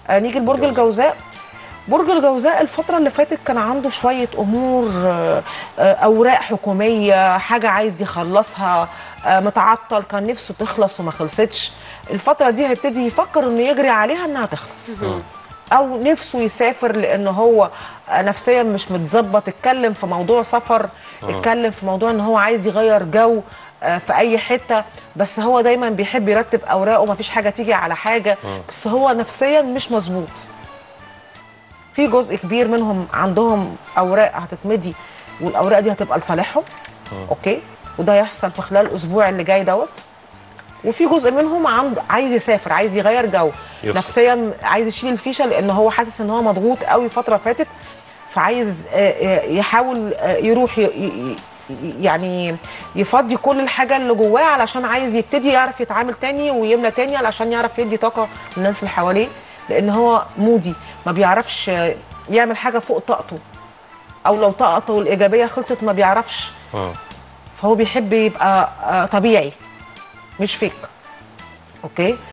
آه نيجي لبرج الجوزاء برج الجوزاء الفترة اللي فاتت كان عنده شوية أمور آه، آه، أوراق حكومية حاجة عايز يخلصها آه، متعطل كان نفسه تخلص وما خلصتش الفترة دي هيبتدي يفكر إنه يجري عليها إنها تخلص أو نفسه يسافر لأن هو آه، نفسيا مش متظبط اتكلم في موضوع سفر اتكلم في موضوع إن هو عايز يغير جو آه، في أي حتة بس هو دايما بيحب يرتب أوراقه مفيش حاجة تيجي على حاجة بس هو نفسيا مش مظبوط في جزء كبير منهم عندهم اوراق هتتمضي والاوراق دي هتبقى لصالحهم اوكي وده هيحصل في خلال الاسبوع اللي جاي دوت وفي جزء منهم عند عايز يسافر عايز يغير جو يفصل. نفسيا عايز يشيل الفيشه لان هو حاسس ان هو مضغوط قوي فتره فاتت فعايز آه، آه، يحاول آه، يروح ي- ي- ي- يعني يفضي كل الحاجه اللي جواه علشان عايز يبتدي يعرف يتعامل تاني ويملى تاني علشان يعرف يدي طاقه للناس اللي حواليه لان هو مودي ما بيعرفش آه، يعمل حاجه فوق طاقته او لو طاقته الايجابيه خلصت ما بيعرفش اه فهو بيحب يبقى آه، طبيعي مش فيك اوكي